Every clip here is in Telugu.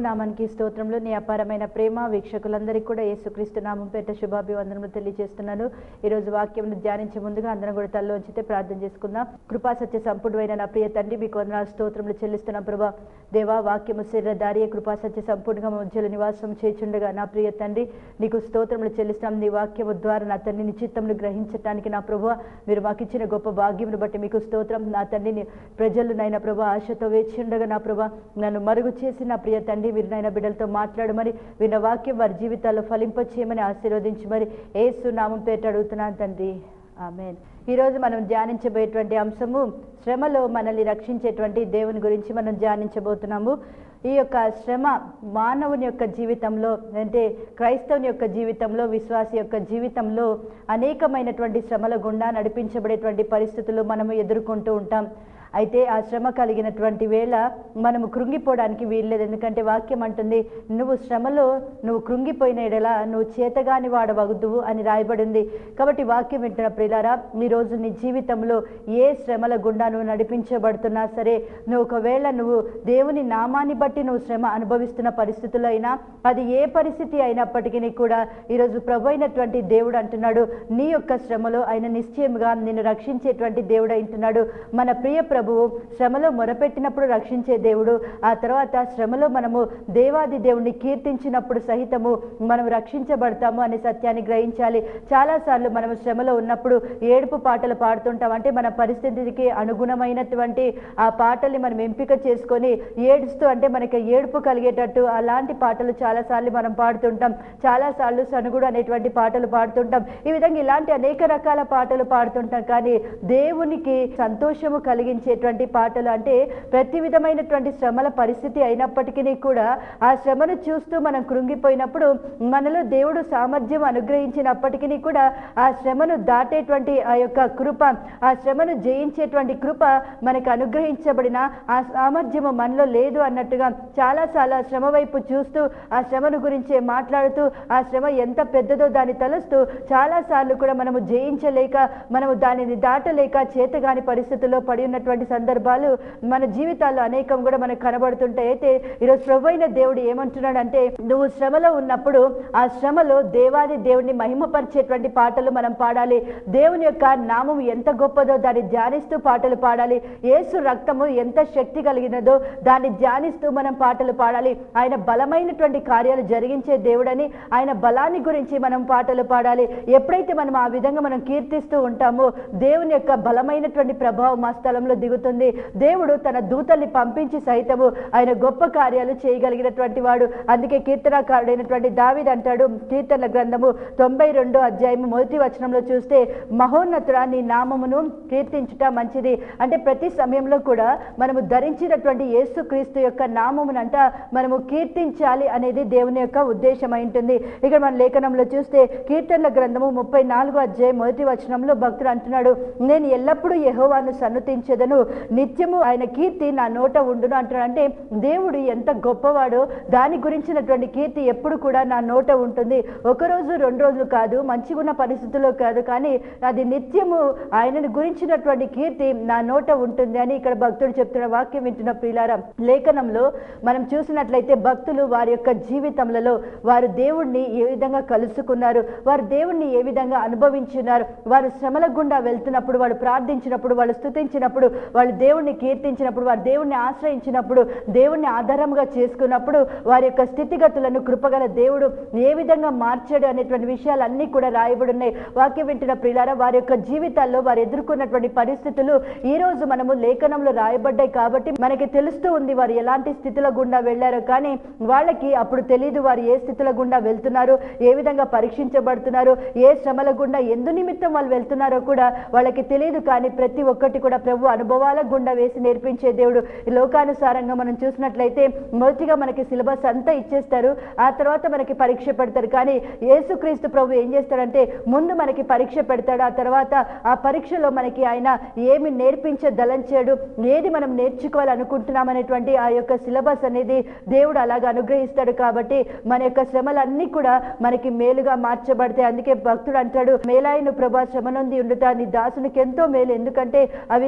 నామానికి స్తోత్రంలో నీ అపారమైన ప్రేమ వీక్షకులందరికీ కూడా యేసుక్రీస్తు నామం పేట శుభాభివందనములు తెలియజేస్తున్నాను ఈరోజు వాక్యం ధ్యానించే ముందుగా అందరం కూడా తల్లో ఉంచితే ప్రార్థన చేసుకుందాం కృపా సత్య సంపూర్ణమైన నా ప్రియ తండ్రి మీకు వందనాలు స్తోత్రములు చెల్లిస్తున్నా ప్రభా దేవా వాక్యము శరీరధారి కృపా సత్య సంపూర్ణంగా మా మధ్యలో నివాసం చేచుండగా నా ప్రియ తండ్రి నీకు స్తోత్రములు చెల్లిస్తున్నాం నీ వాక్యము ద్వారా నా తండ్రి నిశ్చిత్తమును గ్రహించటానికి నా ప్రభు మీరు మాకు ఇచ్చిన గొప్ప భాగ్యమును బట్టి మీకు స్తోత్రం నా తండ్రిని ప్రజలు నైనా ప్రభా ఆశతో వేచి ఉండగా నా ప్రభా నన్ను మరుగు చేసి నా ప్రియ తండ్రి మీరు నైనా బిడ్డలతో మాట్లాడమని విన్న వాక్యం వారి జీవితాల్లో ఫలింపచేయమని ఆశీర్వదించి మరి ఏసు నామం పేట అడుగుతున్నాను తండ్రి ఆమెన్ ఈరోజు మనం ధ్యానించబోయేటువంటి అంశము శ్రమలో మనల్ని రక్షించేటువంటి దేవుని గురించి మనం ధ్యానించబోతున్నాము ఈ యొక్క శ్రమ మానవుని యొక్క జీవితంలో అంటే క్రైస్తవుని యొక్క జీవితంలో విశ్వాసి యొక్క జీవితంలో అనేకమైనటువంటి శ్రమల గుండా నడిపించబడేటువంటి పరిస్థితులు మనము ఎదుర్కొంటూ ఉంటాం అయితే ఆ శ్రమ కలిగినటువంటి వేళ మనము కృంగిపోవడానికి వీల్లేదు ఎందుకంటే వాక్యం అంటుంది నువ్వు శ్రమలో నువ్వు కృంగిపోయిన ఎడల నువ్వు చేతగాని వాడవగుదువు అని రాయబడింది కాబట్టి వాక్యం వింటున్న ప్రియులారా ఈరోజు నీ జీవితంలో ఏ శ్రమల గుండా నువ్వు నడిపించబడుతున్నా సరే నువ్వు ఒకవేళ నువ్వు దేవుని నామాన్ని బట్టి నువ్వు శ్రమ అనుభవిస్తున్న పరిస్థితుల్లో అయినా అది ఏ పరిస్థితి అయినప్పటికీ కూడా ఈరోజు ప్రభు అయినటువంటి దేవుడు అంటున్నాడు నీ యొక్క శ్రమలో ఆయన నిశ్చయముగా నిన్ను రక్షించేటువంటి దేవుడు అంటున్నాడు మన ప్రియ ప్రభువు శ్రమలో మొరపెట్టినప్పుడు రక్షించే దేవుడు ఆ తర్వాత శ్రమలో మనము దేవాది దేవుణ్ణి కీర్తించినప్పుడు సహితము మనం రక్షించబడతాము అనే సత్యాన్ని గ్రహించాలి చాలాసార్లు మనము శ్రమలో ఉన్నప్పుడు ఏడుపు పాటలు పాడుతుంటాం అంటే మన పరిస్థితికి అనుగుణమైనటువంటి ఆ పాటల్ని మనం ఎంపిక చేసుకొని ఏడుస్తూ అంటే మనకి ఏడుపు కలిగేటట్టు అలాంటి పాటలు చాలాసార్లు మనం పాడుతుంటాం చాలాసార్లు సనుగుడు అనేటువంటి పాటలు పాడుతుంటాం ఈ విధంగా ఇలాంటి అనేక రకాల పాటలు పాడుతుంటాం కానీ దేవునికి సంతోషము కలిగించేటువంటి పాటలు అంటే ప్రతి విధమైనటువంటి శ్రమల పరిస్థితి అయినప్పటికీ కూడా ఆ శ్రమను చూస్తూ మనం కృంగిపోయినప్పుడు మనలో దేవుడు సామర్థ్యం అనుగ్రహించినప్పటికీ కూడా ఆ శ్రమను దాటేటువంటి ఆ యొక్క కృప ఆ శ్రమను జయించేటువంటి కృప మనకు అనుగ్రహించబడిన ఆ సామర్థ్యము మనలో లేదు అన్నట్టుగా చాలా చాలా శ్రమ వైపు చూస్తూ ఆ శ్రమను గురించే మాట్లాడుతూ ఆ శ్రమ ఎంత పెద్దదో దాన్ని తలుస్తూ చాలాసార్లు కూడా మనము జయించలేక మనము దానిని దాటలేక చేతగాని పరిస్థితుల్లో పడి ఉన్నటువంటి సందర్భాలు మన జీవితాల్లో అనేకం కూడా మనకు కనబడుతుంటాయి అయితే ఈరోజు ప్రభు అయిన దేవుడు ఏమంటున్నాడంటే నువ్వు శ్రమలో ఉన్నప్పుడు ఆ శ్రమలో దేవాది దేవుడిని మహిమపరిచేటువంటి పాటలు మనం పాడాలి దేవుని యొక్క నామం ఎంత గొప్పదో దాన్ని ధ్యానిస్తూ పాటలు పాడాలి యేసు రక్తము ఎంత శక్తి కలిగినదో దాన్ని ధ్యానిస్తూ మనం పాటలు పాడాలి ఆయన బలమైనటువంటి కార్యాలు జరిగించే దేవుడని ఆయన బలాన్ని గురించి మనం పాటలు పాడాలి ఎప్పుడైతే మనం ఆ విధంగా మనం కీర్తిస్తూ ఉంటామో దేవుని యొక్క బలమైనటువంటి ప్రభావం మా స్థలంలో దిగుతుంది దేవుడు తన దూతల్ని పంపించి సైతము ఆయన గొప్ప కార్యాలు చేయగలిగినటువంటి వాడు అందుకే కీర్తనకారుడైనటువంటి దావిద్ అంటాడు కీర్తనల గ్రంథము తొంభై రెండో అధ్యాయము మొదటి వచనంలో చూస్తే మహోన్నతుడా నీ నామమును కీర్తించుట మంచిది అంటే ప్రతి సమయంలో కూడా మనము ధరించినటువంటి యేసు క్రీస్తు యొక్క నామమునంట మనము కీర్తించాలి అనేది దేవుని యొక్క ఉద్దేశం అయి ఉంటుంది ఇక్కడ మన లేఖనంలో చూస్తే కీర్తనల గ్రంథము ముప్పై నాలుగో అధ్యాయం మొదటి వచనంలో భక్తుడు అంటున్నాడు నేను ఎల్లప్పుడూ యెహోవాను సన్నుతించదను నిత్యము ఆయన కీర్తి నా నోట ఉండును అంటున్నాడు అంటే దేవుడు ఎంత గొప్పవాడో దాని గురించినటువంటి కీర్తి ఎప్పుడు కూడా నా నోట ఉంటుంది ఒక రోజు రెండు రోజులు కాదు మంచిగా ఉన్న పరిస్థితుల్లో కాదు కానీ అది నిత్యము ఆయనను గురించినటువంటి కీర్తి నా నోట ఉంటుంది అని ఇక్కడ భక్తుడు చెప్తున్న వాక్యం వింటున్న ప్రియులారా లేఖనంలో మనం చూసినట్లయితే భక్తులు వారి యొక్క జీవితములలో వారు దేవుణ్ణి ఏ విధంగా కలుసుకున్నారు వారు దేవుణ్ణి ఏ విధంగా అనుభవించున్నారు వారు శ్రమల గుండా వెళ్తున్నప్పుడు వాళ్ళు ప్రార్థించినప్పుడు వాళ్ళు స్తుతించినప్పుడు వాళ్ళు దేవుణ్ణి కీర్తించినప్పుడు వారు దేవుణ్ణి ఆశ్రయించినప్పుడు దేవుణ్ణి ఆధారంగా చేసుకున్నప్పుడు వారి యొక్క స్థితిగతులను కృపగల దేవుడు ఏ విధంగా మార్చాడు అనేటువంటి విషయాలన్నీ కూడా రాయబడి ఉన్నాయి వాక్యం వింటున్న ప్రియులారా వారి యొక్క జీవితాల్లో వారు ఎదుర్కొన్నటువంటి పరిస్థితులు ఈ రోజు మనము లేఖనంలో రాయబడ్డాయి కాబట్టి మనకి తెలుస్తూ ఉంది వారు ఎలాంటి స్థితుల గుండా వెళ్ళారో కానీ వాళ్ళకి అప్పుడు తెలియదు వారు ఏ స్థితుల గుండా వెళ్తున్నారు ఏ విధంగా పరీక్షించబడుతున్నారు ఏ శ్రమల గుండా ఎందు నిమిత్తం వాళ్ళు వెళ్తున్నారో కూడా వాళ్ళకి తెలియదు కానీ ప్రతి ఒక్కటి కూడా ప్రభు అనుభవాల గుండా వేసి నేర్పించే దేవుడు ఈ లోకానుసారంగా మనం చూసినట్లయితే మొదటిగా మనకి సిలబస్ అంతా ఇచ్చేస్తారు ఆ తర్వాత మనకి పరీక్ష పెడతారు కానీ యేసుక్రీస్తు ప్రభు ఏం చేస్తాడంటే ముందు మనకి పరీక్ష పెడతాడు ఆ తర్వాత ఆ పరీక్షలో మనకి ఆయన ఏమి నేర్పించదలంచాడు ఏది మనం నేర్చుకోవాలనుకుంటున్నాం అనేటువంటి ఆ యొక్క సిలబస్ అనేది దేవుడు అలాగ అనుగ్రహిస్తాడు కాబట్టి మన యొక్క శ్రమలన్నీ కూడా మనకి మేలుగా మార్చబడతాయి అందుకే భక్తుడు అంటాడు మేలాయను ప్రభా శ్రమ నొంది ఉండుట నీ దాసునికి ఎంతో మేలు ఎందుకంటే అవి నీ కట్టడ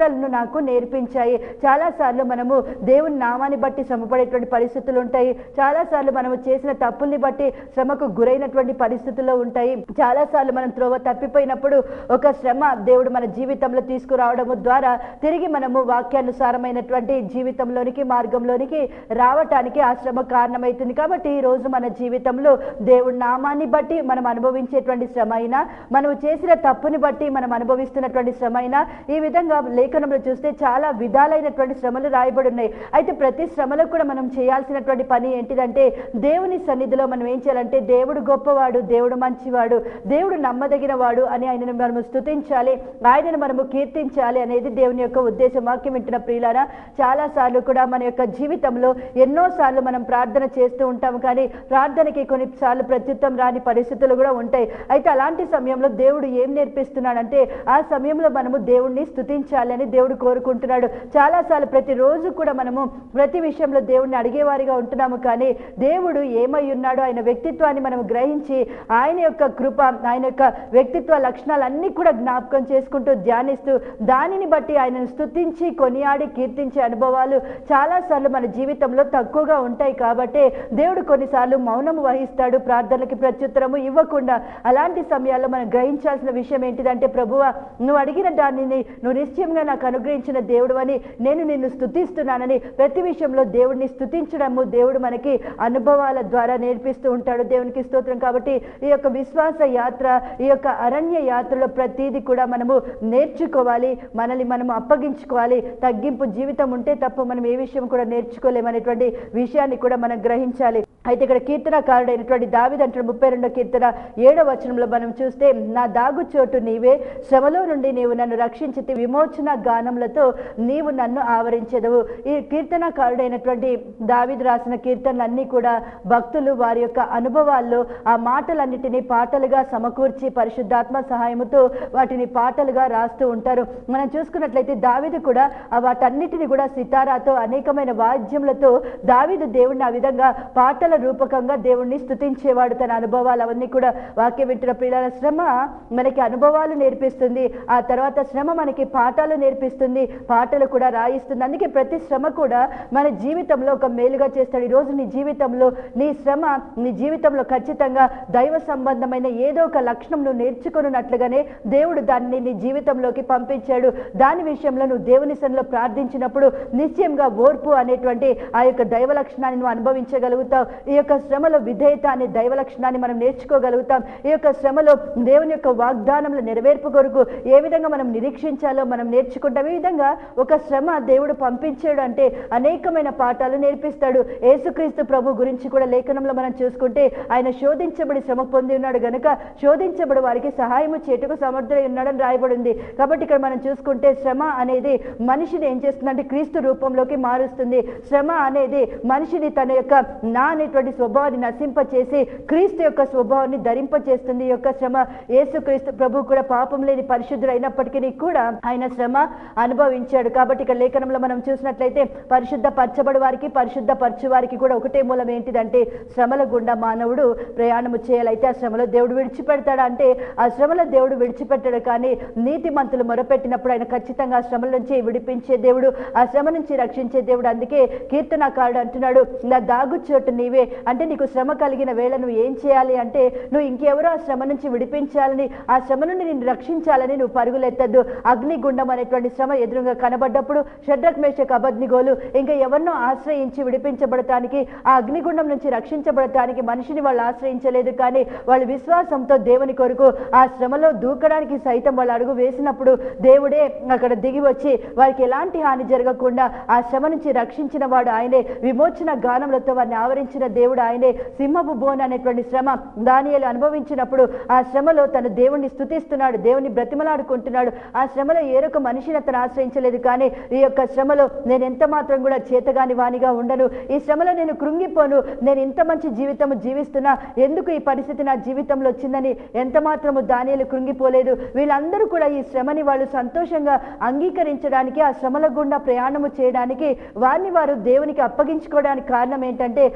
మనుగడలను నాకు నేర్పించాయి చాలాసార్లు మనము దేవుని నామాన్ని బట్టి శ్రమపడేటువంటి పరిస్థితులు ఉంటాయి చాలాసార్లు మనము చేసిన తప్పుల్ని బట్టి శ్రమకు గురైనటువంటి పరిస్థితుల్లో ఉంటాయి చాలాసార్లు మనం త్రోవ తప్పిపోయినప్పుడు ఒక శ్రమ దేవుడు మన జీవితంలో తీసుకురావడము ద్వారా తిరిగి మనము వాక్యానుసారమైనటువంటి జీవితంలోనికి మార్గంలోనికి రావటానికి ఆ శ్రమ కారణమవుతుంది కాబట్టి ఈ రోజు మన జీవితంలో దేవుడి నామాన్ని బట్టి మనం అనుభవించేటువంటి శ్రమ అయినా మనము చేసిన తప్పుని బట్టి మనం అనుభవిస్తున్నటువంటి శ్రమ అయినా ఈ విధంగా లేఖనంలో చూస్తే చాలా విధాలైనటువంటి శ్రమలు రాయబడి ఉన్నాయి అయితే ప్రతి శ్రమలో కూడా మనం చేయాల్సినటువంటి పని ఏంటిదంటే దేవుని సన్నిధిలో మనం ఏం చేయాలంటే దేవుడు గొప్పవాడు దేవుడు మంచివాడు దేవుడు నమ్మదగిన వాడు అని ఆయనను మనము స్తుతించాలి ఆయనను మనము కీర్తించాలి అనేది దేవుని యొక్క ఉద్దేశం వాక్యం వింటున్న ప్రియులారా చాలా సార్లు కూడా మన యొక్క జీవితంలో ఎన్నో సార్లు మనం ప్రార్థన చేస్తూ ఉంటాం కానీ ప్రార్థనకి కొన్నిసార్లు ప్రత్యుత్తం రాని పరిస్థితులు కూడా ఉంటాయి అయితే అలాంటి సమయంలో దేవుడు ఏం నేర్పిస్తున్నాడంటే ఆ సమయంలో మనము దేవుణ్ణి స్తుతించాలని దేవుడు కోరుకుంటున్నాడు చాలాసార్లు ప్రతిరోజు కూడా మనము ప్రతి విషయంలో దేవుణ్ణి అడిగేవారిగా ఉంటున్నాము కానీ దేవుడు ఏమై ఉన్నాడో ఆయన వ్యక్తిత్వాన్ని మనం గ్రహించి ఆయన యొక్క కృప ఆయన యొక్క వ్యక్తిత్వ లక్షణాలన్నీ కూడా జ్ఞాపకం చేసుకుంటూ ధ్యానిస్తూ దానిని బట్టి ఆయనను స్తుతించి కొనియాడి కీర్తించే అనుభవాలు చాలాసార్లు మన జీవితంలో తక్కువగా ఉంటాయి కాబట్టి దేవుడు కొన్నిసార్లు మౌనము వహిస్తాడు ప్రార్థనలకి ప్రత్యుత్తరము ఇవ్వకుండా అలాంటి సమయాల్లో మనం గ్రహించాల్సిన విషయం ఏంటిదంటే ప్రభువా నువ్వు అడిగిన దానిని నువ్వు నిశ్చయంగా నాకు అనుగ్రహించిన దేవుడు అని నేను నిన్ను స్తుతిస్తున్నానని ప్రతి విషయంలో దేవుడిని స్తుతించడము దేవుడు మనకి అనుభవాల ద్వారా నేర్పిస్తూ ఉంటాడు దేవునికి స్తోత్రం కాబట్టి ఈ యొక్క విశ్వాస యాత్ర ఈ యొక్క అరణ్య యాత్రలో ప్రతిదీ కూడా మనము నేర్చుకోవాలి మనల్ని మనం అప్పగించుకోవాలి తగ్గింపు జీవితం ఉంటే తప్ప మనం ఏ విషయం కూడా నేర్చుకోలేమనేటువంటి విషయాన్ని కూడా మనం గ్రహించాలి అయితే ఇక్కడ కీర్తనకారుడైనటువంటి దావిది అంటాడు ముప్పై రెండో కీర్తన ఏడో వచనంలో మనం చూస్తే నా దాగు చోటు నీవే శ్రమలో నుండి నీవు నన్ను రక్షించి విమోచన గానములతో నీవు నన్ను ఆవరించెదవు ఈ కీర్తనకారుడైనటువంటి దావిది రాసిన కీర్తనలన్నీ కూడా భక్తులు వారి యొక్క అనుభవాల్లో ఆ మాటలన్నిటినీ పాటలుగా సమకూర్చి పరిశుద్ధాత్మ సహాయముతో వాటిని పాటలుగా రాస్తూ ఉంటారు మనం చూసుకున్నట్లయితే దావిది కూడా ఆ వాటన్నిటిని కూడా సితారాతో అనేకమైన వాద్యములతో దావిదు దేవుణ్ణి ఆ విధంగా పాటల రూపకంగా దేవుణ్ణి స్తుతించేవాడు తన అనుభవాలు అవన్నీ కూడా వాక్యం వింటున్న పిల్లల శ్రమ మనకి అనుభవాలు నేర్పిస్తుంది ఆ తర్వాత శ్రమ మనకి పాఠాలు నేర్పిస్తుంది పాటలు కూడా రాయిస్తుంది అందుకే ప్రతి శ్రమ కూడా మన జీవితంలో ఒక మేలుగా చేస్తాడు ఈరోజు నీ జీవితంలో నీ శ్రమ నీ జీవితంలో ఖచ్చితంగా దైవ సంబంధమైన ఏదో ఒక లక్షణం నువ్వు నేర్చుకున్నట్లుగానే దేవుడు దాన్ని నీ జీవితంలోకి పంపించాడు దాని విషయంలో నువ్వు దేవుని సన్నిలో ప్రార్థించినప్పుడు నిశ్చయంగా ఓర్పు అనేటువంటి ఆ యొక్క దైవ లక్షణాన్ని నువ్వు అనుభవించగలుగుతావు ఈ యొక్క శ్రమలో విధేయత అనే దైవ లక్షణాన్ని మనం నేర్చుకోగలుగుతాం ఈ యొక్క శ్రమలో దేవుని యొక్క వాగ్దానముల నెరవేర్పు కొరకు ఏ విధంగా మనం నిరీక్షించాలో మనం నేర్చుకుంటాం ఈ విధంగా ఒక శ్రమ దేవుడు పంపించాడు అంటే అనేకమైన పాఠాలు నేర్పిస్తాడు యేసుక్రీస్తు ప్రభు గురించి కూడా లేఖనంలో మనం చూసుకుంటే ఆయన శోధించబడి శ్రమ పొంది ఉన్నాడు గనుక శోధించబడి వారికి సహాయము చేటుకు సమర్థుడై ఉన్నాడని రాయబడి ఉంది కాబట్టి ఇక్కడ మనం చూసుకుంటే శ్రమ అనేది మనిషిని ఏం చేస్తుందంటే క్రీస్తు రూపంలోకి మారుస్తుంది శ్రమ అనేది మనిషిని తన యొక్క నా అనేటువంటి స్వభావాన్ని నశింపచేసి క్రీస్తు యొక్క స్వభావాన్ని ధరింపచేస్తుంది ఈ యొక్క శ్రమ యేసుక్రీస్తు ప్రభు కూడా పాపం లేని పరిశుద్ధుడు అయినప్పటికీ కూడా ఆయన శ్రమ అనుభవించాడు కాబట్టి ఇక్కడ లేఖనంలో మనం చూసినట్లయితే పరిశుద్ధ పరచబడి వారికి పరిశుద్ధ పరచు వారికి కూడా ఒకటే మూలం ఏంటిదంటే శ్రమల గుండా మానవుడు ప్రయాణము చేయాలైతే ఆ శ్రమలో దేవుడు విడిచిపెడతాడు అంటే ఆ శ్రమలో దేవుడు విడిచిపెట్టాడు కానీ నీతిమంతులు మొరపెట్టినప్పుడు ఆయన ఖచ్చితంగా ఆ శ్రమల నుంచి విడిపించే దేవుడు ఆ శ్రమ నుంచి రక్షించే దేవుడు అందుకే కీర్తనకారుడు అంటున్నాడు నా దాగు చోటు నీవే అంటే నీకు శ్రమ కలిగిన వేళ నువ్వు ఏం చేయాలి అంటే నువ్వు ఇంకెవరో ఆ శ్రమ నుంచి విడిపించాలని ఆ శ్రమ నుండి నిన్ను రక్షించాలని నువ్వు పరుగులెత్తద్దు అగ్నిగుండం అనేటువంటి శ్రమ ఎదురుగా కనబడ్డప్పుడు షడ్రక్ మేషక్ అబద్నిగోలు ఇంకా ఎవరినో ఆశ్రయించి విడిపించబడటానికి ఆ అగ్నిగుండం నుంచి రక్షించబడటానికి మనిషిని వాళ్ళు ఆశ్రయించలేదు కానీ వాళ్ళు విశ్వాసంతో దేవుని కొరకు ఆ శ్రమలో దూకడానికి సైతం వాళ్ళు అడుగు వేసినప్పుడు దేవుడే అక్కడ దిగి వచ్చి వారికి ఎలాంటి హాని జరగకుండా ఆ శ్రమ నుంచి రక్షించిన వాడు ఆయనే విమోచన గానములతో వారిని ఆవరించిన దేవుడు ఆయనే సింహపు బోన్ అనేటువంటి శ్రమ దానియలు అనుభవించినప్పుడు ఆ శ్రమలో తన దేవుణ్ణి స్తుతిస్తున్నాడు దేవుని బ్రతిమలాడుకుంటున్నాడు ఆ శ్రమలో ఏ రొక మనిషిని అతను ఆశ్రయించలేదు కానీ ఈ యొక్క శ్రమలో నేను ఎంత మాత్రం కూడా చేతగాని వానిగా ఉండను ఈ శ్రమలో నేను కృంగిపోను నేను ఇంత మంచి జీవితం జీవిస్తున్నా ఎందుకు ఈ పరిస్థితి నా జీవితంలో వచ్చిందని ఎంత మాత్రము దానియలు కృంగిపోలేదు వీళ్ళందరూ కూడా ఈ శ్రమని వాళ్ళు సంతోషంగా అంగీకరించడానికి ఆ శ్రమల గుండా ప్రయాణము చేయడానికి వారిని వారు దేవునికి అప్పగించుకోవడానికి కారణం ఏంటంటే వాళ్ళ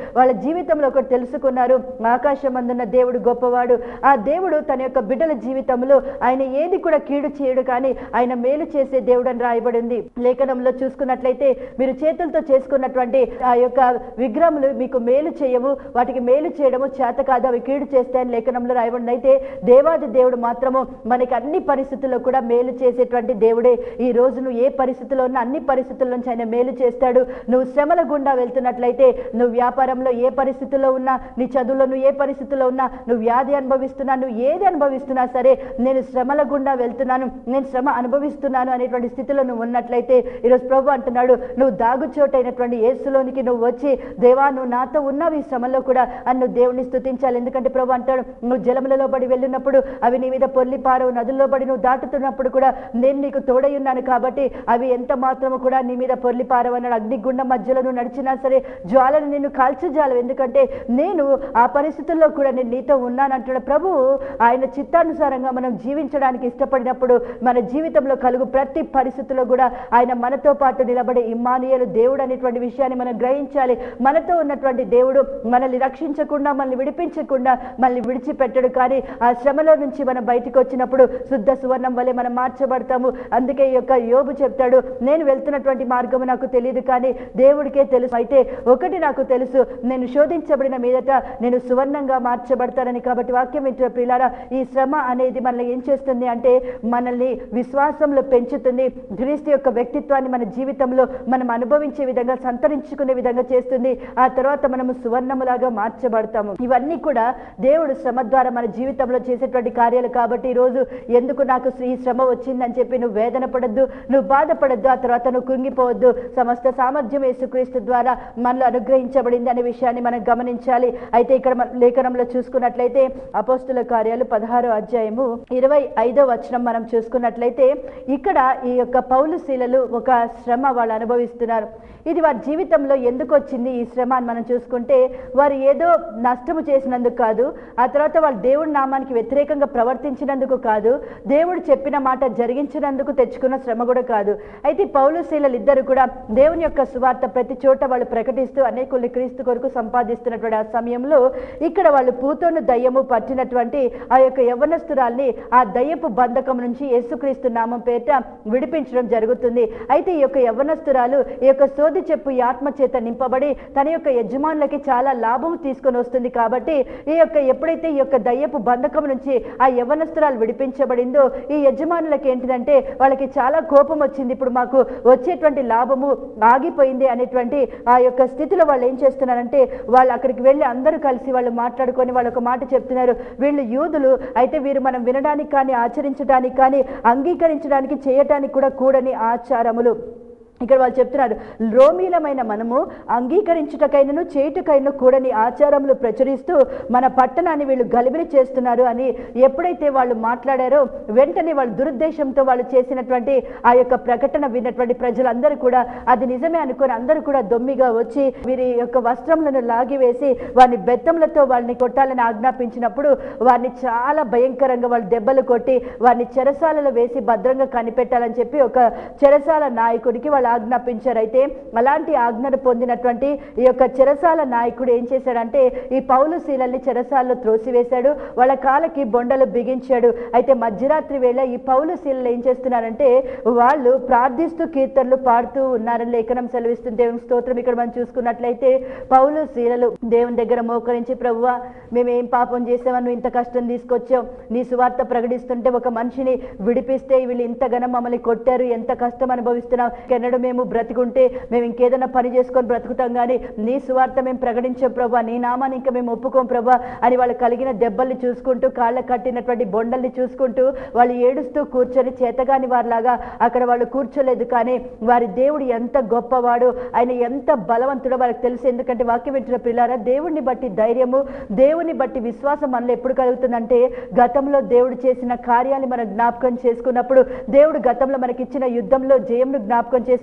జీవితంలో ఒకటి తెలుసుకున్నారు ఆకాశం అందున్న దేవుడు గొప్పవాడు ఆ దేవుడు తన యొక్క బిడ్డల జీవితంలో ఆయన ఏది కూడా కీడు చేయడు కానీ ఆయన మేలు చేసే దేవుడు అని రాయబడి ఉంది లేఖనంలో చూసుకున్నట్లయితే మీరు చేతులతో చేసుకున్నటువంటి ఆ యొక్క విగ్రహములు మీకు మేలు చేయవు వాటికి మేలు చేయడము చేత కాదు అవి కీడు చేస్తాయని లేఖనంలో రాయబడింది అయితే దేవాది దేవుడు మాత్రము మనకి అన్ని పరిస్థితుల్లో కూడా మేలు చేసేటువంటి దేవుడే ఈ రోజు నువ్వు ఏ పరిస్థితిలో ఉన్నా అన్ని పరిస్థితుల నుంచి ఆయన మేలు చేస్తాడు నువ్వు శ్రమల గుండా వెళ్తున్నట్లయితే నువ్వు వ్యాపారంలో ఏ పరిస్థితుల్లో ఉన్నా నీ చదువులో నువ్వు ఏ పరిస్థితుల్లో ఉన్నా నువ్వు వ్యాధి అనుభవిస్తున్నా నువ్వు ఏది అనుభవిస్తున్నా సరే నేను శ్రమల గుండా వెళ్తున్నాను నేను శ్రమ అనుభవిస్తున్నాను అనేటువంటి స్థితిలో నువ్వు ఉన్నట్లయితే ఈరోజు ప్రభు అంటున్నాడు నువ్వు దాగుచోటైనటువంటి యేసులోనికి నువ్వు వచ్చి దేవా నువ్వు నాతో ఉన్నావు ఈ శ్రమలో కూడా అని నువ్వు దేవుని స్థుతించాలి ఎందుకంటే ప్రభు అంటాడు నువ్వు జలములలో పడి వెళ్ళినప్పుడు అవి నీ మీద పొల్లి పారవు నదుల్లో పడి నువ్వు దాటుతున్నప్పుడు కూడా నేను నీకు తోడై ఉన్నాను కాబట్టి అవి ఎంత మాత్రము కూడా నీ మీద పొల్లి పారవన్నాడు అగ్నిగుండం మధ్యలో నువ్వు నడిచినా సరే జ్వాలను నిన్ను కాల్చజాలవు ఎందుకంటే నేను ఆ పరిస్థితుల్లో కూడా నేను నీతో ఉన్నాను అంటున్న ప్రభు ఆయన చిత్తానుసారంగా మనం జీవించడానికి ఇష్టపడినప్పుడు మన జీవితంలో కలుగు ప్రతి పరిస్థితుల్లో కూడా ఆయన మనతో పాటు నిలబడే ఇమ్మానుయేలు దేవుడు అనేటువంటి విషయాన్ని మనం గ్రహించాలి మనతో ఉన్నటువంటి దేవుడు మనల్ని రక్షించకుండా మనల్ని విడిపించకుండా మనల్ని విడిచిపెట్టడు కానీ ఆ శ్రమలో నుంచి మనం బయటికి వచ్చినప్పుడు శుద్ధ సువర్ణం వలె మనం మార్చబడతాము అందుకే ఈ యొక్క యోబు చెప్తాడు నేను వెళ్తున్నటువంటి మార్గము నాకు తెలియదు కానీ దేవుడికే తెలుసు అయితే ఒకటి నాకు తెలుసు నేను శోధించబడిన మీదట నేను సువర్ణంగా మార్చబడతానని కాబట్టి వాక్యం వింటున్న ప్రియులారా ఈ శ్రమ అనేది మనల్ని ఏం చేస్తుంది అంటే మనల్ని విశ్వాసంలో పెంచుతుంది క్రీస్తు యొక్క వ్యక్తిత్వాన్ని మన జీవితంలో మనం అనుభవించే విధంగా సంతరించుకునే విధంగా చేస్తుంది ఆ తర్వాత మనము సువర్ణములాగా మార్చబడతాము ఇవన్నీ కూడా దేవుడు శ్రమ ద్వారా మన జీవితంలో చేసేటువంటి కార్యాలు కాబట్టి ఈరోజు ఎందుకు నాకు ఈ శ్రమ వచ్చిందని చెప్పి నువ్వు వేదన పడద్దు నువ్వు బాధపడద్దు ఆ తర్వాత నువ్వు కృంగిపోవద్దు సమస్త సామర్థ్యం యేసుక్రీస్తు ద్వారా మనలో అనుగ్రహించబడింది అనే విషయాన్ని మనం గమనించాలి అయితే ఇక్కడ మన లేఖనంలో చూసుకున్నట్లయితే అపోస్తుల కార్యాలు పదహారో అధ్యాయము ఇరవై ఐదో వచనం మనం చూసుకున్నట్లయితే ఇక్కడ ఈ యొక్క పౌలు శీలలు ఒక శ్రమ వాళ్ళు అనుభవిస్తున్నారు ఇది వారి జీవితంలో ఎందుకు వచ్చింది ఈ శ్రమ అని మనం చూసుకుంటే వారు ఏదో నష్టము చేసినందుకు కాదు ఆ తర్వాత వాళ్ళు దేవుడి నామానికి వ్యతిరేకంగా ప్రవర్తించినందుకు కాదు దేవుడు చెప్పిన మాట జరిగించినందుకు తెచ్చుకున్న శ్రమ కూడా కాదు అయితే ఈ పౌలు శీలలు ఇద్దరు కూడా దేవుని యొక్క సువార్త ప్రతి చోట వాళ్ళు ప్రకటిస్తూ అనేకుల్ని క్రీస్తు కొరకు సంపాదిస్తున్నటువంటి ఆ సమయంలో ఇక్కడ వాళ్ళు పూతోను దయ్యము పట్టినటువంటి ఆ యొక్క యవ్వనస్తురాల్ని ఆ దయ్యపు బంధకం నుంచి యేసుక్రీస్తు నామం పేరిట విడిపించడం జరుగుతుంది అయితే ఈ యొక్క యవ్వనస్తురాలు ఈ యొక్క సోది చెప్పు ఈ ఆత్మ చేత నింపబడి తన యొక్క యజమానులకి చాలా లాభం తీసుకొని వస్తుంది కాబట్టి ఈ యొక్క ఎప్పుడైతే ఈ యొక్క దయ్యపు బంధకం నుంచి ఆ యవ్వనస్తురాలు విడిపించబడిందో ఈ యజమానులకి ఏంటిదంటే వాళ్ళకి చాలా కోపం వచ్చింది ఇప్పుడు మాకు వచ్చేటువంటి లాభము ఆగిపోయింది అనేటువంటి ఆ యొక్క స్థితిలో వాళ్ళు ఏం చేస్తున్నారంటే వాళ్ళు అక్కడికి వెళ్ళి అందరూ కలిసి వాళ్ళు మాట్లాడుకొని వాళ్ళు ఒక మాట చెప్తున్నారు వీళ్ళు యూదులు అయితే వీరు మనం వినడానికి కానీ ఆచరించడానికి కానీ అంగీకరించడానికి చేయటానికి కూడా కూడని ఆచారములు ఇక్కడ వాళ్ళు చెప్తున్నారు రోమీలమైన మనము అంగీకరించుటకైనను చేయుటకైనను కూడని ఆచారములు ప్రచురిస్తూ మన పట్టణాన్ని వీళ్ళు గలిబిలి చేస్తున్నారు అని ఎప్పుడైతే వాళ్ళు మాట్లాడారో వెంటనే వాళ్ళ దురుద్దేశంతో వాళ్ళు చేసినటువంటి ఆ యొక్క ప్రకటన విన్నటువంటి ప్రజలందరూ కూడా అది నిజమే అనుకొని అందరూ కూడా దొమ్మిగా వచ్చి వీరి యొక్క వస్త్రములను లాగివేసి వారిని బెత్తంలతో వాళ్ళని కొట్టాలని ఆజ్ఞాపించినప్పుడు వారిని చాలా భయంకరంగా వాళ్ళు దెబ్బలు కొట్టి వారిని చెరసాలలో వేసి భద్రంగా కనిపెట్టాలని చెప్పి ఒక చెరసాల నాయకుడికి వాళ్ళు ఆజ్ఞాపించారు అయితే అలాంటి ఆజ్ఞను పొందినటువంటి ఈ యొక్క చెరసాల నాయకుడు ఏం చేశాడంటే ఈ పౌలు శీలల్ని చెరసాలలో త్రోసివేశాడు వాళ్ళ కాళ్ళకి బొండలు బిగించాడు అయితే మధ్యరాత్రి వేళ ఈ పౌలు శీలలు ఏం చేస్తున్నారంటే వాళ్ళు ప్రార్థిస్తూ కీర్తనలు పాడుతూ ఉన్నారని లేఖనం సెలవిస్తుంది దేవుని స్తోత్రం ఇక్కడ మనం చూసుకున్నట్లయితే పౌలు శీలలు దేవుని దగ్గర మోకరించి ప్రభువా మేము ఏం పాపం చేసామని నువ్వు ఇంత కష్టం తీసుకొచ్చావు నీ సువార్త ప్రకటిస్తుంటే ఒక మనిషిని విడిపిస్తే వీళ్ళు ఇంతగానో మమ్మల్ని కొట్టారు ఎంత కష్టం అనుభవిస్తున్నాం ఎన్నడూ మేము బ్రతికుంటే మేము ఇంకేదైనా పని చేసుకొని బ్రతుకుతాం కానీ నీ సువార్త మేము ప్రకటించాం ప్రభా నీ నామాన్ని ఇంకా మేము ఒప్పుకోం ప్రభా అని వాళ్ళు కలిగిన దెబ్బల్ని చూసుకుంటూ కాళ్ళ కట్టినటువంటి బొండల్ని చూసుకుంటూ వాళ్ళు ఏడుస్తూ కూర్చొని చేతగాని వారిలాగా అక్కడ వాళ్ళు కూర్చోలేదు కానీ వారి దేవుడు ఎంత గొప్పవాడు ఆయన ఎంత బలవంతుడో వాళ్ళకి తెలుసు ఎందుకంటే వాక్యం వింటున్న పిల్లారా దేవుడిని బట్టి ధైర్యము దేవుని బట్టి విశ్వాసం మనలో ఎప్పుడు కలుగుతుందంటే గతంలో దేవుడు చేసిన కార్యాన్ని మనం జ్ఞాపకం చేసుకున్నప్పుడు దేవుడు గతంలో మనకిచ్చిన యుద్ధంలో జయమును జ్ఞాపకం చేసుకున్నప్పుడు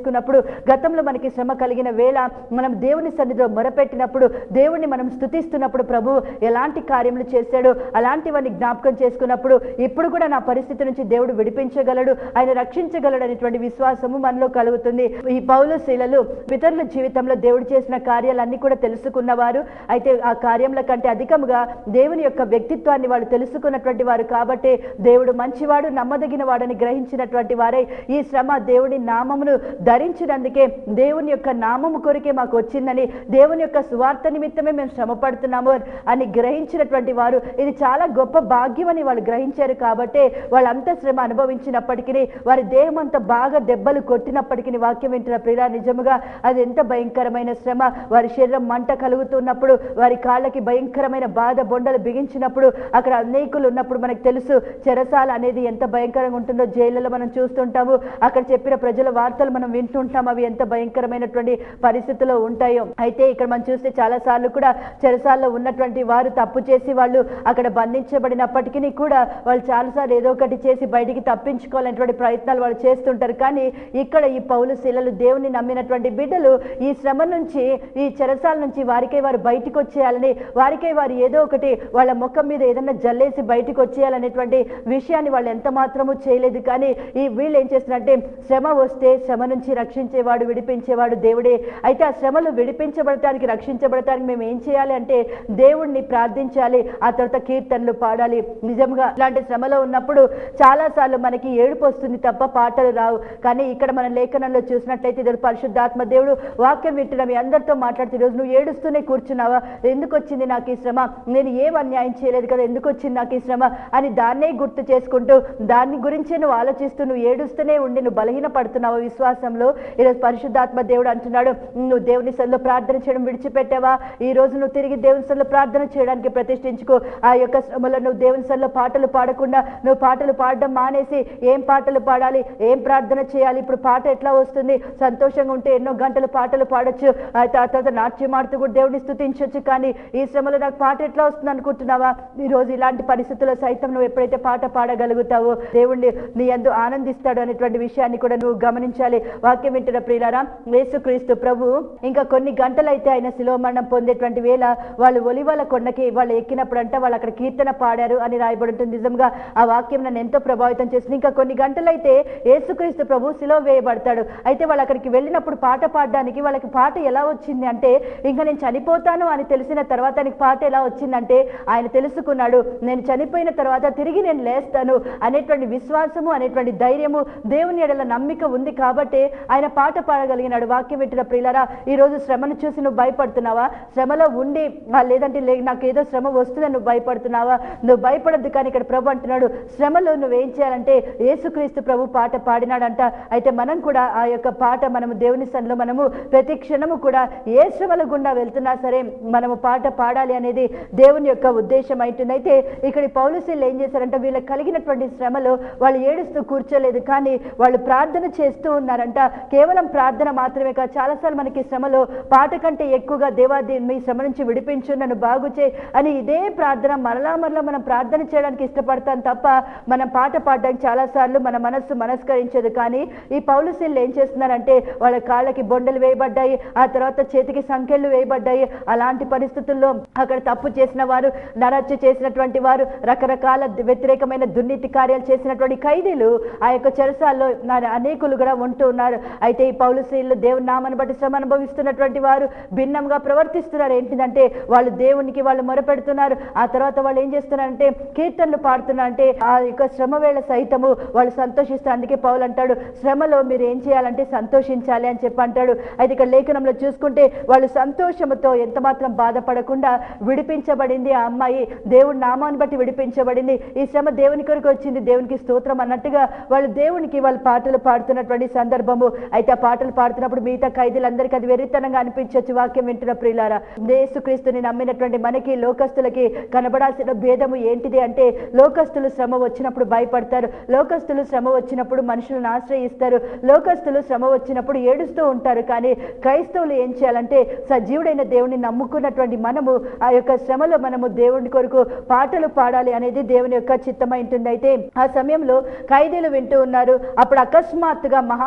చేసుకున్నప్పుడు గతంలో మనకి శ్రమ కలిగిన వేళ మనం దేవుని సన్నిధిలో మొరపెట్టినప్పుడు దేవుణ్ణి మనం స్తుతిస్తున్నప్పుడు ప్రభు ఎలాంటి కార్యములు చేశాడు అలాంటివన్నీ జ్ఞాపకం చేసుకున్నప్పుడు ఇప్పుడు కూడా నా పరిస్థితి నుంచి దేవుడు విడిపించగలడు ఆయన రక్షించగలడు అనేటువంటి విశ్వాసము మనలో కలుగుతుంది ఈ పౌలు శీలలు పితరుల జీవితంలో దేవుడు చేసిన కార్యాలన్నీ కూడా తెలుసుకున్నవారు అయితే ఆ కార్యముల కంటే అధికముగా దేవుని యొక్క వ్యక్తిత్వాన్ని వాళ్ళు తెలుసుకున్నటువంటి వారు కాబట్టి దేవుడు మంచివాడు నమ్మదగిన వాడని గ్రహించినటువంటి వారే ఈ శ్రమ దేవుని నామమును ధరించినందుకే దేవుని యొక్క నామము కొరికే మాకు వచ్చిందని దేవుని యొక్క సువార్త నిమిత్తమే మేము శ్రమ పడుతున్నాము అని గ్రహించినటువంటి వారు ఇది చాలా గొప్ప భాగ్యం అని వాళ్ళు గ్రహించారు కాబట్టి వాళ్ళంత శ్రమ అనుభవించినప్పటికీ వారి దేహం అంతా బాగా దెబ్బలు కొట్టినప్పటికీ వాక్యం వింటున్న ప్రియుల నిజముగా అది ఎంత భయంకరమైన శ్రమ వారి శరీరం మంట కలుగుతున్నప్పుడు వారి కాళ్ళకి భయంకరమైన బాధ బొండలు బిగించినప్పుడు అక్కడ అనేకులు ఉన్నప్పుడు మనకు తెలుసు చెరసాల అనేది ఎంత భయంకరంగా ఉంటుందో జైళ్ళలో మనం చూస్తుంటాము అక్కడ చెప్పిన ప్రజల వార్తలు మనం వింటుంటాం అవి ఎంత భయంకరమైనటువంటి పరిస్థితుల్లో ఉంటాయో అయితే ఇక్కడ మనం చూస్తే చాలా సార్లు కూడా చెరసాల్లో ఉన్నటువంటి వారు తప్పు చేసి వాళ్ళు అక్కడ బంధించబడినప్పటికీ కూడా వాళ్ళు చాలాసార్లు ఏదో ఒకటి చేసి బయటికి తప్పించుకోవాలనేటువంటి ప్రయత్నాలు వాళ్ళు చేస్తుంటారు కానీ ఇక్కడ ఈ పౌలు శిలలు దేవుని నమ్మినటువంటి బిడ్డలు ఈ శ్రమ నుంచి ఈ చెరసాల నుంచి వారికై వారు బయటికి వచ్చేయాలని వారికై వారు ఏదో ఒకటి వాళ్ళ ముఖం మీద ఏదైనా జల్లేసి బయటికి వచ్చేయాలనేటువంటి విషయాన్ని వాళ్ళు ఎంత మాత్రము చేయలేదు కానీ ఈ వీళ్ళు ఏం చేస్తున్నారంటే శ్రమ వస్తే శ్రమ నుంచి రక్షించేవాడు విడిపించేవాడు దేవుడే అయితే ఆ శ్రమలు విడిపించబడటానికి రక్షించబడటానికి మేము ఏం చేయాలి అంటే దేవుణ్ణి ప్రార్థించాలి ఆ తర్వాత కీర్తనలు పాడాలి నిజంగా ఇలాంటి శ్రమలో ఉన్నప్పుడు చాలా సార్లు మనకి ఏడుపు వస్తుంది తప్ప పాటలు రావు కానీ ఇక్కడ మన లేఖనంలో చూసినట్లయితే ఇద్దరు పరిశుద్ధాత్మ దేవుడు వాక్యం వింటున్న మీ అందరితో మాట్లాడుతూ ఈరోజు నువ్వు ఏడుస్తూనే కూర్చున్నావా ఎందుకు వచ్చింది నాకు ఈ శ్రమ నేను ఏం అన్యాయం చేయలేదు కదా ఎందుకు వచ్చింది నాకు ఈ శ్రమ అని దాన్నే గుర్తు చేసుకుంటూ దాని గురించే నువ్వు ఆలోచిస్తూ నువ్వు ఏడుస్తూనే ఉండి నువ్వు బలహీన పడుతున్నావు విశ్వాసంలో ఈరోజు పరిశుద్ధాత్మ దేవుడు అంటున్నాడు నువ్వు దేవుని సన్నిలో ప్రార్థన చేయడం విడిచిపెట్టావా ఈ రోజు నువ్వు తిరిగి దేవుని సన్నిలో ప్రార్థన చేయడానికి ప్రతిష్ఠించుకో ఆ యొక్క శ్రమలో నువ్వు దేవుని సన్నిలో పాటలు పాడకుండా నువ్వు పాటలు పాడడం మానేసి ఏం పాటలు పాడాలి ఏం ప్రార్థన చేయాలి ఇప్పుడు పాట ఎట్లా వస్తుంది సంతోషంగా ఉంటే ఎన్నో గంటలు పాటలు పాడొచ్చు ఆ తర్వాత నాట్యం ఆడుతూ కూడా దేవుడిని స్థుతించవచ్చు కానీ ఈ శ్రమలో నాకు పాట ఎట్లా వస్తుంది అనుకుంటున్నావా ఈ రోజు ఇలాంటి పరిస్థితుల్లో సైతం నువ్వు ఎప్పుడైతే పాట పాడగలుగుతావో దేవుణ్ణి నీ ఎందు ఆనందిస్తాడు అనేటువంటి విషయాన్ని కూడా నువ్వు గమనించాలి వాక్యం వింటున్న ప్రియులారా యేసుక్రీస్తు ప్రభు ఇంకా కొన్ని గంటలైతే ఆయన శిలో మరణం పొందేటువంటి వేళ వాళ్ళు ఒలివల కొండకి వాళ్ళు ఎక్కినప్పుడు అంటే వాళ్ళు అక్కడ కీర్తన పాడారు అని రాయబడి ఉంటుంది నిజంగా ఆ వాక్యం నన్ను ఎంతో ప్రభావితం చేసింది ఇంకా కొన్ని గంటలైతే యేసుక్రీస్తు ప్రభు శిలో వేయబడతాడు అయితే వాళ్ళు అక్కడికి వెళ్ళినప్పుడు పాట పాడడానికి వాళ్ళకి పాట ఎలా వచ్చింది అంటే ఇంకా నేను చనిపోతాను అని తెలిసిన తర్వాత ఆయనకి పాట ఎలా వచ్చిందంటే ఆయన తెలుసుకున్నాడు నేను చనిపోయిన తర్వాత తిరిగి నేను లేస్తాను అనేటువంటి విశ్వాసము అనేటువంటి ధైర్యము దేవుని ఎడల నమ్మిక ఉంది కాబట్టి ఆయన పాట పాడగలిగినాడు వాక్యం పెట్టిన ప్రియులరా ఈ రోజు శ్రమను చూసి నువ్వు భయపడుతున్నావా శ్రమలో ఉండి ఆ, లేదంటే లే నాకు ఏదో శ్రమ వస్తుందని నువ్వు భయపడుతున్నావా నువ్వు భయపడద్దు కానీ ఇక్కడ ప్రభు అంటున్నాడు శ్రమలో నువ్వేం చేయాలంటే యేసుక్రీస్తు ప్రభు పాట పాడినాడంట అయితే మనం కూడా ఆ యొక్క పాట మనము దేవుని సన్నిలో మనము ప్రతి క్షణము కూడా ఏ శ్రమల గుండా వెళ్తున్నా సరే మనము పాట పాడాలి అనేది దేవుని యొక్క ఉద్దేశం అవుతుంది అయితే ఇక్కడ ఈ పౌలుసీలు ఏం చేశారంటే వీళ్ళకి కలిగినటువంటి శ్రమలో వాళ్ళు ఏడుస్తూ కూర్చోలేదు కానీ వాళ్ళు ప్రార్థన చేస్తూ ఉన్నారంట కేవలం ప్రార్థన మాత్రమే కాదు చాలాసార్లు మనకి శ్రమలో పాట కంటే ఎక్కువగా దేవాది మీ శ్రమ నుంచి విడిపించు నన్ను బాగు చేయి అని ఇదే ప్రార్థన మరలా మరలా మనం ప్రార్థన చేయడానికి ఇష్టపడతాం తప్ప మనం పాట పాడడానికి చాలాసార్లు మన మనస్సు మనస్కరించదు కానీ ఈ పౌలుసీలు ఏం చేస్తున్నారంటే వాళ్ళ కాళ్ళకి బొండలు వేయబడ్డాయి ఆ తర్వాత చేతికి సంఖ్యలు వేయబడ్డాయి అలాంటి పరిస్థితుల్లో అక్కడ తప్పు చేసిన వారు నరచ్చు చేసినటువంటి వారు రకరకాల వ్యతిరేకమైన దుర్నీతి కార్యాలు చేసినటువంటి ఖైదీలు ఆ యొక్క చెరసాల్లో నా- అనేకులు కూడా ఉంటూ ఉన్నారు అయితే ఈ పౌలుసీలు దేవుని నామాన్ని బట్టి శ్రమ అనుభవిస్తున్నటువంటి వారు భిన్నంగా ప్రవర్తిస్తున్నారు ఏంటిదంటే వాళ్ళు దేవునికి వాళ్ళు మొరపెడుతున్నారు ఆ తర్వాత వాళ్ళు ఏం చేస్తున్నారంటే కీర్తనలు పాడుతున్నారు అంటే ఆ యొక్క శ్రమ వేళ సైతము వాళ్ళు సంతోషిస్తారు అందుకే పౌలు అంటాడు శ్రమలో మీరు ఏం చేయాలంటే సంతోషించాలి అని చెప్పి అంటాడు అయితే ఇక్కడ లేఖనంలో చూసుకుంటే వాళ్ళు సంతోషముతో ఎంత మాత్రం బాధపడకుండా విడిపించబడింది ఆ అమ్మాయి దేవుడి నామాన్ని బట్టి విడిపించబడింది ఈ శ్రమ దేవుని కొరకు వచ్చింది దేవునికి స్తోత్రం అన్నట్టుగా వాళ్ళు దేవునికి వాళ్ళు పాటలు పాడుతున్నటువంటి సందర్భము అయితే ఆ పాటలు పాడుతున్నప్పుడు మిగతా ఖైదీలందరికీ అది వెర్రితనంగా అనిపించవచ్చు వాక్యం వింటున్న ప్రియులారా యేసుక్రీస్తుని నమ్మినటువంటి మనకి లోకస్తులకి కనబడాల్సిన భేదము ఏంటిది అంటే లోకస్తులు శ్రమ వచ్చినప్పుడు భయపడతారు లోకస్తులు శ్రమ వచ్చినప్పుడు మనుషులను ఆశ్రయిస్తారు లోకస్తులు శ్రమ వచ్చినప్పుడు ఏడుస్తూ ఉంటారు కానీ క్రైస్తవులు ఏం చేయాలంటే సజీవుడైన దేవుని నమ్ముకున్నటువంటి మనము ఆ యొక్క శ్రమలో మనము దేవుని కొరకు పాటలు పాడాలి అనేది దేవుని యొక్క చిత్తమై ఉంటుంది అయితే ఆ సమయంలో ఖైదీలు వింటూ ఉన్నారు అప్పుడు అకస్మాత్తుగా మహా భూకంపం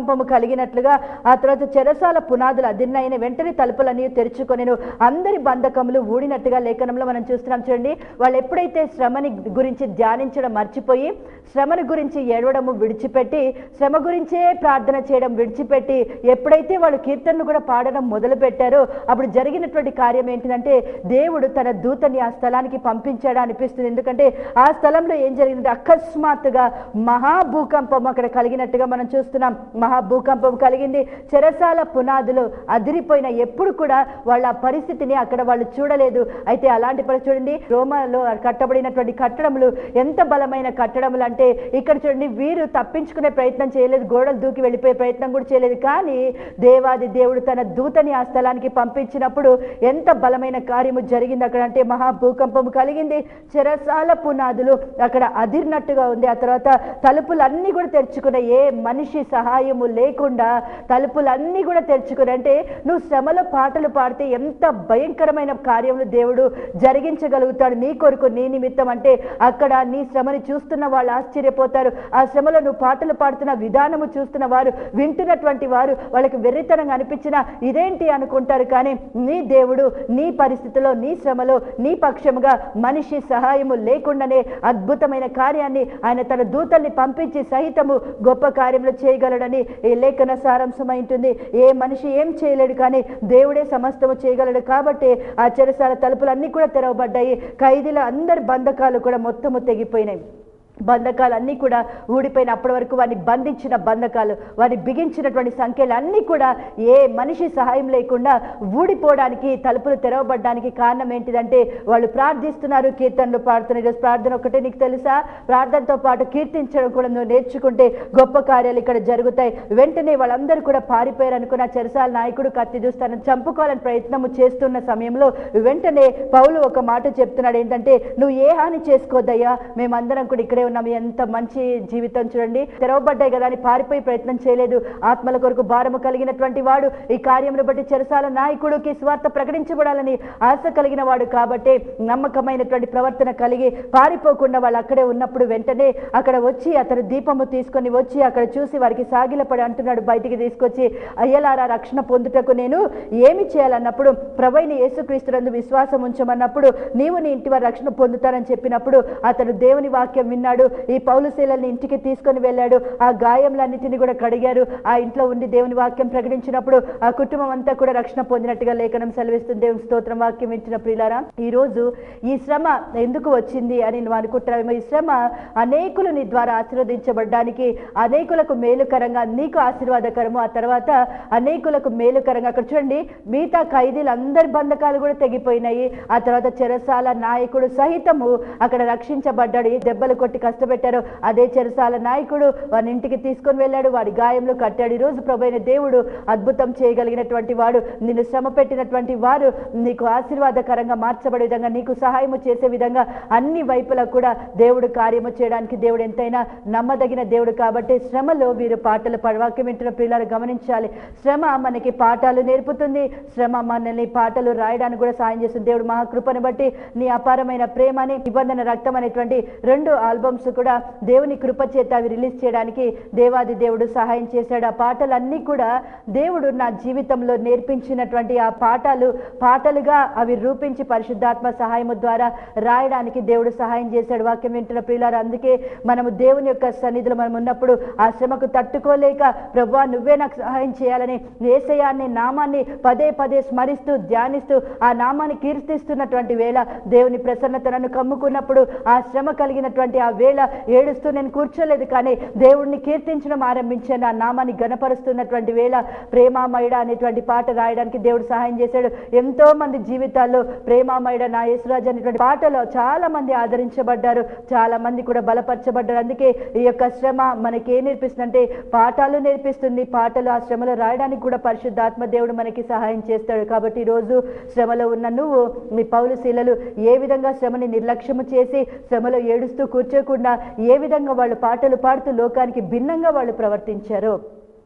భూకంపము కలిగినట్లుగా ఆ తర్వాత చెరసాల పునాదులు అదిన్నైన వెంటనే తలుపులన్నీ తెరుచుకొనెను అందరి బంధకములు ఊడినట్టుగా లేఖనంలో మనం చూస్తున్నాం చూడండి వాళ్ళు ఎప్పుడైతే శ్రమని గురించి ధ్యానించడం మర్చిపోయి శ్రమను గురించి ఏడవడము విడిచిపెట్టి శ్రమ గురించే ప్రార్థన చేయడం విడిచిపెట్టి ఎప్పుడైతే వాళ్ళు కీర్తనలు కూడా పాడడం మొదలు పెట్టారో అప్పుడు జరిగినటువంటి కార్యం ఏంటిదంటే దేవుడు తన దూతని ఆ స్థలానికి పంపించాడు అనిపిస్తుంది ఎందుకంటే ఆ స్థలంలో ఏం జరిగిందంటే అకస్మాత్తుగా మహాభూకంపం అక్కడ కలిగినట్టుగా మనం చూస్తున్నాం మహాభూకంపం కలిగింది చెరసాల పునాదులు అదిరిపోయిన ఎప్పుడు కూడా వాళ్ళ ఆ పరిస్థితిని అక్కడ వాళ్ళు చూడలేదు అయితే అలాంటి పరిస్థితి చూడండి రోమాలో కట్టబడినటువంటి కట్టడములు ఎంత బలమైన కట్టడములు అంటే ఇక్కడ చూడండి వీరు తప్పించుకునే ప్రయత్నం చేయలేదు గోడలు దూకి వెళ్ళిపోయే ప్రయత్నం కూడా చేయలేదు కానీ దేవాది దేవుడు తన దూతని ఆ స్థలానికి పంపించినప్పుడు ఎంత బలమైన కార్యము జరిగింది అక్కడ అంటే మహాభూకంపం కలిగింది చెరసాల పునాదులు అక్కడ అదిరినట్టుగా ఉంది ఆ తర్వాత తలుపులన్నీ కూడా తెరుచుకున్న ఏ మనిషి సహాయము లేకుండా తలుపులన్నీ కూడా తెరుచుకుని అంటే నువ్వు శ్రమలో పాటలు పాడితే ఎంత భయంకరమైన కార్యములు దేవుడు జరిగించగలుగుతాడు నీ కొరకు నీ నిమిత్తం అంటే అక్కడ నీ శ్రమని చూస్తున్న వాళ్ళు ఆశ్చర్యపోతారు ఆ శ్రమలో నువ్వు పాటలు పాడుతున్న విధానము చూస్తున్న వారు వింటున్నటువంటి వారు వాళ్ళకి వెర్రితనంగా అనిపించిన ఇదేంటి అనుకుంటారు కానీ నీ దేవుడు నీ పరిస్థితిలో నీ శ్రమలో నీ పక్షముగా మనిషి సహాయము లేకుండానే అద్భుతమైన కార్యాన్ని ఆయన తన దూతల్ని పంపించి సహితము గొప్ప కార్యములు చేయగలడని ఈ లేఖన సారాంశమై ఉంటుంది ఏ మనిషి ఏం చేయలేడు కానీ దేవుడే సమస్తము చేయగలడు కాబట్టి ఆ చెరసాల తలుపులన్నీ కూడా తెరవబడ్డాయి ఖైదీల అందరి బంధకాలు కూడా మొత్తము తెగిపోయినాయి బంధకాలన్నీ కూడా ఊడిపోయిన అప్పటి వరకు వారిని బంధించిన బంధకాలు వారిని బిగించినటువంటి సంఖ్యలు అన్నీ కూడా ఏ మనిషి సహాయం లేకుండా ఊడిపోవడానికి తలుపులు తెరవబడ్డానికి కారణం ఏంటిదంటే వాళ్ళు ప్రార్థిస్తున్నారు కీర్తనలు పాడుతున్నారు ఈరోజు ప్రార్థన ఒకటే నీకు తెలుసా ప్రార్థనతో పాటు కీర్తించడం కూడా నువ్వు నేర్చుకుంటే గొప్ప కార్యాలు ఇక్కడ జరుగుతాయి వెంటనే వాళ్ళందరూ కూడా పారిపోయారు అనుకున్న చెరసాల నాయకుడు కత్తి చూస్తానని చంపుకోవాలని ప్రయత్నము చేస్తున్న సమయంలో వెంటనే పౌలు ఒక మాట చెప్తున్నాడు ఏంటంటే నువ్వు ఏ హాని చేసుకోద్దయ్యా మేమందరం కూడా ఇక్కడే ఉన్నాం ఎంత మంచి జీవితం చూడండి తెరవబడ్డాయి కదా అని పారిపోయి ప్రయత్నం చేయలేదు ఆత్మల కొరకు భారము కలిగినటువంటి వాడు ఈ కార్యమును బట్టి చెరసాల నాయకుడికి స్వార్థ ప్రకటించబడాలని ఆశ కలిగిన వాడు కాబట్టి నమ్మకమైనటువంటి ప్రవర్తన కలిగి పారిపోకుండా వాళ్ళు అక్కడే ఉన్నప్పుడు వెంటనే అక్కడ వచ్చి అతను దీపము తీసుకొని వచ్చి అక్కడ చూసి వారికి సాగిలపడి అంటున్నాడు బయటికి తీసుకొచ్చి అయ్యలారా రక్షణ పొందుటకు నేను ఏమి చేయాలన్నప్పుడు ప్రభైని యేసుక్రీస్తునందు విశ్వాసం ఉంచమన్నప్పుడు నీవు నీ ఇంటి వారి రక్షణ పొందుతారని చెప్పినప్పుడు అతడు దేవుని వాక్యం విన్నాడు ఈ పౌలు శీలని ఇంటికి తీసుకొని వెళ్ళాడు ఆ గాయములన్నిటిని కూడా కడిగారు ఆ ఇంట్లో ఉండి దేవుని వాక్యం ప్రకటించినప్పుడు ఆ కుటుంబం అంతా కూడా రక్షణ పొందినట్టుగా లేఖనం సెలవిస్తుంది దేవుని స్తోత్రం వాక్యం ఇచ్చిన ప్రియులారా ఈ రోజు ఈ శ్రమ ఎందుకు వచ్చింది అని నువ్వు అనుకుంటున్నావేమో ఈ శ్రమ అనేకులు నీ ద్వారా ఆశీర్వదించబడ్డానికి అనేకులకు మేలుకరంగా నీకు ఆశీర్వాదకరము ఆ తర్వాత అనేకులకు మేలుకరంగా అక్కడ చూడండి మిగతా ఖైదీలు అందరి బంధకాలు కూడా తెగిపోయినాయి ఆ తర్వాత చెరసాల నాయకుడు సహితము అక్కడ రక్షించబడ్డాడు ఈ దెబ్బలు కొట్టి కష్టపెట్టారు అదే చెరసాల నాయకుడు వాని ఇంటికి తీసుకొని వెళ్ళాడు వాడి గాయంలో కట్టాడు ఈ రోజు ప్రభైన దేవుడు అద్భుతం చేయగలిగినటువంటి వాడు నిన్ను శ్రమ పెట్టినటువంటి వారు నీకు ఆశీర్వాదకరంగా మార్చబడే విధంగా నీకు సహాయము చేసే విధంగా అన్ని వైపులా కూడా దేవుడు కార్యము చేయడానికి దేవుడు ఎంతైనా నమ్మదగిన దేవుడు కాబట్టి శ్రమలో వీరు పాటలు పాడు వాక్యం వింటున్న పిల్లలు గమనించాలి శ్రమ మనకి పాఠాలు నేర్పుతుంది శ్రమ మనల్ని పాటలు రాయడానికి కూడా సాయం చేస్తుంది దేవుడు మహాకృపను బట్టి నీ అపారమైన ప్రేమని నిబంధన రక్తం అనేటువంటి రెండు ఆల్బమ్స్ కూడా దేవుని కృప చేత అవి రిలీజ్ చేయడానికి దేవాది దేవుడు సహాయం చేశాడు ఆ పాటలన్నీ కూడా దేవుడు నా జీవితంలో నేర్పించినటువంటి ఆ పాఠాలు పాటలుగా అవి రూపించి పరిశుద్ధాత్మ సహాయము ద్వారా రాయడానికి దేవుడు సహాయం చేశాడు వాక్యం వింటున్న ప్రియులారు అందుకే మనము దేవుని యొక్క సన్నిధిలో మనం ఉన్నప్పుడు ఆ శ్రమకు తట్టుకోలేక ప్రభా నువ్వే నాకు సహాయం చేయాలని ఏసయాన్ని నామాన్ని పదే పదే స్మరిస్తూ ధ్యానిస్తూ ఆ నామాన్ని కీర్తిస్తున్నటువంటి వేళ దేవుని ప్రసన్నత నన్ను కమ్ముకున్నప్పుడు ఆ శ్రమ కలిగినటువంటి ఆ వేళ ఏడుస్తూ నేను కూర్చోలేదు కానీ దేవుణ్ణి కీర్తించడం ఆరంభించాను ఆ నామాన్ని గణపరుస్తున్నటువంటి వేళ ప్రేమామయుడ అనేటువంటి పాట రాయడానికి దేవుడు సహాయం చేశాడు ఎంతో మంది జీవితాల్లో ప్రేమామయుడ నా యేసురాజు అనేటువంటి పాటలో చాలా మంది ఆదరించబడ్డారు చాలా మంది కూడా బలపరచబడ్డారు అందుకే ఈ యొక్క శ్రమ మనకి ఏం నేర్పిస్తుందంటే పాఠాలు నేర్పిస్తుంది పాటలు ఆ శ్రమలో రాయడానికి కూడా పరిశుద్ధాత్మ దేవుడు మనకి సహాయం చేస్తాడు కాబట్టి ఈ రోజు శ్రమలో ఉన్న నువ్వు నీ పౌలు శీలలు ఏ విధంగా శ్రమని నిర్లక్ష్యము చేసి శ్రమలో ఏడుస్తూ కూర్చోకుండా ఏ విధంగా వాళ్ళు పాటలు పాడుతూ లోకానికి భిన్నంగా వాళ్ళు ప్రవర్తించారో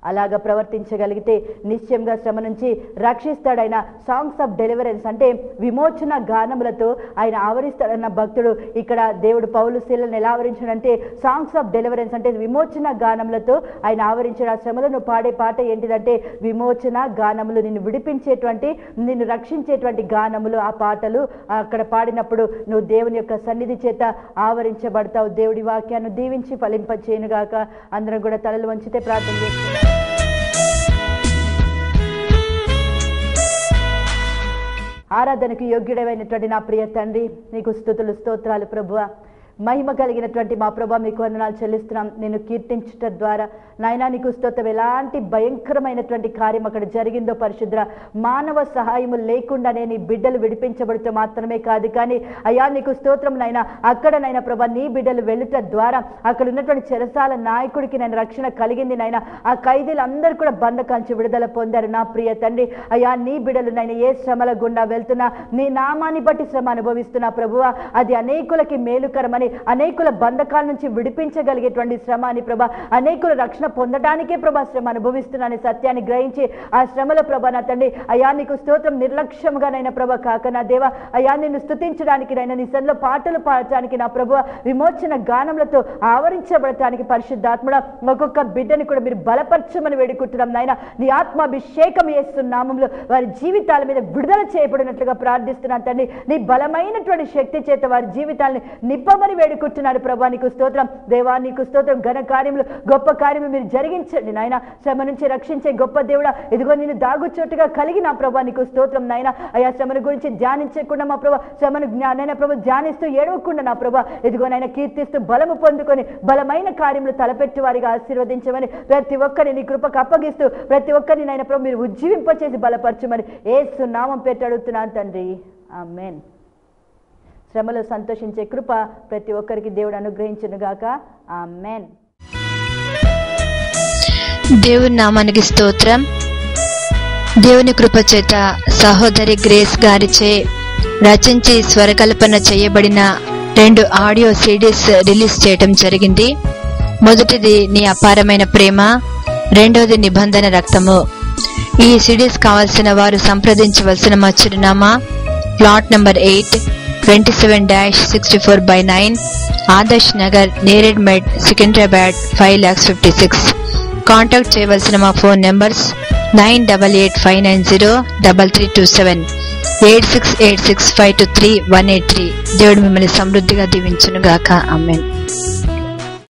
అలాగ ప్రవర్తించగలిగితే నిశ్చయంగా శ్రమ నుంచి రక్షిస్తాడు ఆయన సాంగ్స్ ఆఫ్ డెలివరెన్స్ అంటే విమోచన గానములతో ఆయన ఆవరిస్తాడన్న భక్తుడు ఇక్కడ దేవుడు పౌలు శీలను ఎలా ఆవరించాడంటే సాంగ్స్ ఆఫ్ డెలివరెన్స్ అంటే విమోచన గానములతో ఆయన ఆవరించిన ఆ శ్రమలను పాడే పాట ఏంటిదంటే విమోచన గానములు నిన్ను విడిపించేటువంటి నిన్ను రక్షించేటువంటి గానములు ఆ పాటలు అక్కడ పాడినప్పుడు నువ్వు దేవుని యొక్క సన్నిధి చేత ఆవరించబడతావు దేవుడి వాక్యాన్ని దీవించి ఫలింపచేయనుగాక అందరం కూడా తలలు వంచితే ప్రార్థన చేస్తున్నాం ఆరాధనకు యోగ్యుడమైనటువంటి నా ప్రియ తండ్రి నీకు స్థుతులు స్తోత్రాలు ప్రభువ మహిమ కలిగినటువంటి మా ప్రభా మీకు వందనాలు చెల్లిస్తున్నాం నేను కీర్తించుట ద్వారా నాయనా నీకు స్తోత్రం ఎలాంటి భయంకరమైనటువంటి కార్యం అక్కడ జరిగిందో పరిశుద్ర మానవ సహాయము లేకుండానే నీ బిడ్డలు విడిపించబడితే మాత్రమే కాదు కానీ అయ్యా నీకు స్తోత్రం నైనా అక్కడ నైనా ప్రభా నీ బిడ్డలు వెళ్ళుట ద్వారా అక్కడ ఉన్నటువంటి చెరసాల నాయకుడికి నేను రక్షణ కలిగింది నైనా ఆ ఖైదీలందరూ కూడా బంధకాంచి విడుదల పొందారు నా ప్రియ తండ్రి అయ్యా నీ బిడ్డలు నైనా ఏ శ్రమల గుండా వెళ్తున్నా నీ నామాన్ని బట్టి శ్రమ అనుభవిస్తున్నా ప్రభువా అది అనేకులకి మేలుకరమని అనేకుల బంధకాల నుంచి విడిపించగలిగేటువంటి శ్రమ అని ప్రభా అనేకుల రక్షణ పొందడానికే ప్రభా శ్రమ అనుభవిస్తున్నాను సత్యాన్ని గ్రహించి ఆ శ్రమలో ప్రభా నా తండ్రి అయా నీకు స్తోత్రం నిర్లక్ష్యంగా నైనా ప్రభా కాక నా దేవ అయా నిన్ను స్తుతించడానికి నైనా నీ సన్నిలో పాటలు పాడటానికి నా ప్రభు విమోచన గానములతో ఆవరించబడటానికి పరిశుద్ధాత్మడ ఒక్కొక్క బిడ్డని కూడా మీరు బలపరచమని వేడుకుంటున్నాం నాయన నీ ఆత్మాభిషేకం చేస్తున్న నామంలో వారి జీవితాల మీద విడుదల చేయబడినట్లుగా ప్రార్థిస్తున్నాను తండ్రి నీ బలమైనటువంటి శక్తి చేత వారి జీవితాలని నిప్పమని వేడుకుంటున్నారు ప్రభా నీకు స్తోత్రం దేవా నీకు స్తోత్రం ఘన కార్యములు గొప్ప కార్యములు మీరు జరిగించండి నాయన శ్రమ నుంచి రక్షించే గొప్ప దేవుడా ఇదిగో నేను దాగుచోటుగా కలిగి నా ప్రభా నీకు స్తోత్రం నాయన అయా శ్రమను గురించి ధ్యానించకుండా మా ప్రభా శ్రమను జ్ఞానైన ప్రభు ధ్యానిస్తూ ఏడవకుండా నా ప్రభా ఇదిగో నాయన కీర్తిస్తూ బలము పొందుకొని బలమైన కార్యములు తలపెట్టి వారిగా ఆశీర్వదించమని ప్రతి ఒక్కరిని నీ కృపకు అప్పగిస్తూ ప్రతి ఒక్కరిని నాయన ప్రభు మీరు ఉజ్జీవింపచేసి బలపరచమని ఏసు నామం పెట్టి అడుగుతున్నాను తండ్రి ఆమెన్ శ్రమలో సంతోషించే కృప ప్రతి ఒక్కరికి దేవుడు అనుగ్రహించునుగాక ఆమెన్ దేవుని నామానికి స్తోత్రం దేవుని కృప చేత సహోదరి గ్రేస్ గారిచే రచించి స్వరకల్పన చేయబడిన రెండు ఆడియో సిడీస్ రిలీజ్ చేయటం జరిగింది మొదటిది నీ అపారమైన ప్రేమ రెండవది నిబంధన రక్తము ఈ సిడీస్ కావాల్సిన వారు సంప్రదించవలసిన మా చిరునామా plot number eight twenty seven dash sixty four by nine Adarsh Nagar Neredmet Secunderabad five lakhs fifty six contact చేయవలసిన మా phone numbers nine double eight five nine zero double three two seven eight six eight six five two three one eight three దేవుడు మిమ్మల్ని సమృద్ధిగా దీవించును గాక అమ్మాయి